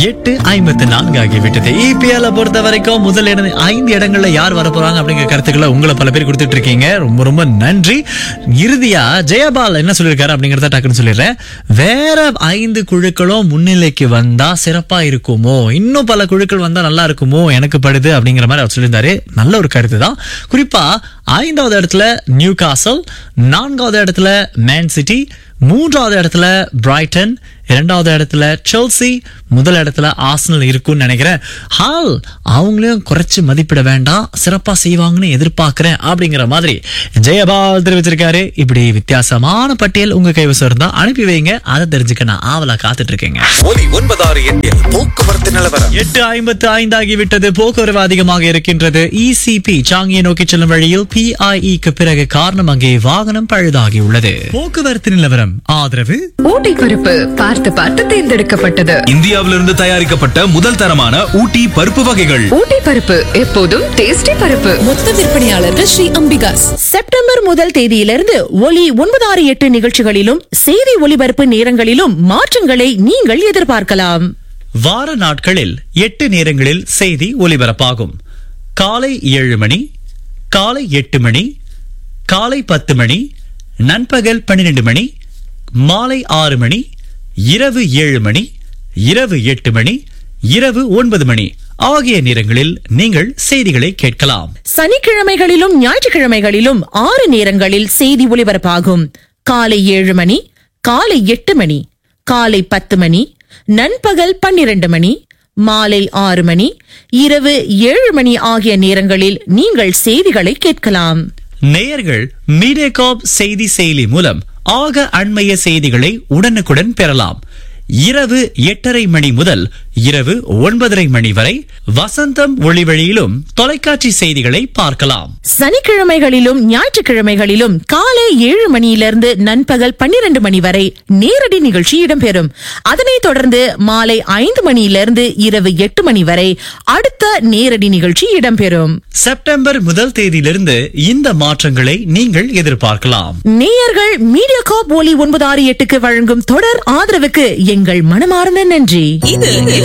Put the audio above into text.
எட்டு ஐம்பத்து நான்கு ஆகிவிட்டது இபிஎல் பொறுத்த வரைக்கும் முதல் இடம் ஐந்து இடங்கள்ல யார் வர போறாங்க அப்படிங்கிற கருத்துக்களை உங்களை பல பேர் கொடுத்துட்டு இருக்கீங்க ரொம்ப ரொம்ப நன்றி இறுதியா ஜெயபால் என்ன சொல்லியிருக்காரு அப்படிங்கறத டக்குன்னு சொல்லிடுறேன் வேற ஐந்து குழுக்களும் முன்னிலைக்கு வந்தா சிறப்பா இருக்குமோ இன்னும் பல குழுக்கள் வந்தா நல்லா இருக்குமோ எனக்கு படுது அப்படிங்கிற மாதிரி அவர் சொல்லியிருந்தாரு நல்ல ஒரு கருத்து தான் குறிப்பா ஐந்தாவது இடத்துல நியூ காசல் நான்காவது இடத்துல மேன் சிட்டி மூன்றாவது இடத்துல பிரைட்டன் இரண்டாவது இடத்துல செல்சி முதல் இடத்துல ஆர்சனல் இருக்கும்னு நினைக்கிறேன் ஹால் அவங்களையும் குறைச்சு மதிப்பிட வேண்டாம் சிறப்பா செய்வாங்கன்னு எதிர்பார்க்கிறேன் அப்படிங்கிற மாதிரி ஜெயபால் தெரிவிச்சிருக்காரு இப்படி வித்தியாசமான பட்டியல் உங்க கைவசம் இருந்தா அனுப்பி வைங்க அதை தெரிஞ்சுக்க நான் ஆவலா காத்துட்டு இருக்கேங்க ஒலி ஒன்பதாறு எட்டில் போக்குவரத்து நிலவரம் எட்டு ஐம்பத்து ஐந்தாகி விட்டது போக்குவரவு அதிகமாக இருக்கின்றது இசிபி சாங்கியை நோக்கி செல்லும் வழியில் பிஐஇக்கு பிறகு காரணம் அங்கே வாகனம் பழுதாகி உள்ளது போக்குவரத்து நிலவரம் ஆதரவு ஊட்டி பருப்பு பார்த்து பார்த்து தேர்ந்தெடுக்கப்பட்டது இந்தியாவிலிருந்து தயாரிக்கப்பட்ட முதல் தரமான ஊட்டி பருப்பு வகைகள் ஊட்டி பருப்பு எப்போதும் டேஸ்டி பருப்பு மொத்த விற்பனையாளர்கள் ஸ்ரீ அம்பிகாஸ் செப்டம்பர் முதல் தேதியிலிருந்து ஒலி ஒன்பதாறு எட்டு நிகழ்ச்சிகளிலும் செய்தி ஒலிபரப்பு நேரங்களிலும் மாற்றங்களை நீங்கள் எதிர்பார்க்கலாம் வார நாட்களில் எட்டு நேரங்களில் செய்தி ஒலிபரப்பாகும் காலை ஏழு மணி காலை எட்டு மணி காலை பத்து மணி நண்பகல் பன்னிரண்டு மணி மாலை ஆறு மணி இரவு ஏழு மணி இரவு எட்டு மணி இரவு ஒன்பது மணி ஆகிய நேரங்களில் நீங்கள் செய்திகளை கேட்கலாம் சனிக்கிழமைகளிலும் ஞாயிற்றுக்கிழமைகளிலும் ஆறு நேரங்களில் செய்தி ஒலிபரப்பாகும் காலை ஏழு மணி காலை எட்டு மணி காலை பத்து மணி நண்பகல் பன்னிரண்டு மணி மாலை ஆறு மணி இரவு ஏழு மணி ஆகிய நேரங்களில் நீங்கள் செய்திகளை கேட்கலாம் நேயர்கள் மீடியாகாப் செய்தி செயலி மூலம் ஆக அண்மைய செய்திகளை உடனுக்குடன் பெறலாம் இரவு எட்டரை மணி முதல் இரவு ஒன்பதரை மணி வரை வசந்தம் ஒளிவழியிலும் தொலைக்காட்சி செய்திகளை பார்க்கலாம் சனிக்கிழமைகளிலும் ஞாயிற்றுக்கிழமைகளிலும் காலை ஏழு மணியிலிருந்து நண்பகல் பன்னிரண்டு மணி வரை நேரடி நிகழ்ச்சி இடம்பெறும் அதனைத் தொடர்ந்து மாலை ஐந்து மணியிலிருந்து இரவு எட்டு மணி வரை அடுத்த நேரடி நிகழ்ச்சி இடம்பெறும் செப்டம்பர் முதல் தேதியிலிருந்து இந்த மாற்றங்களை நீங்கள் எதிர்பார்க்கலாம் நேயர்கள் மீடியா காப் ஒலி ஒன்பது ஆறு எட்டுக்கு வழங்கும் தொடர் ஆதரவுக்கு எங்கள் மனமார்ந்த நன்றி இது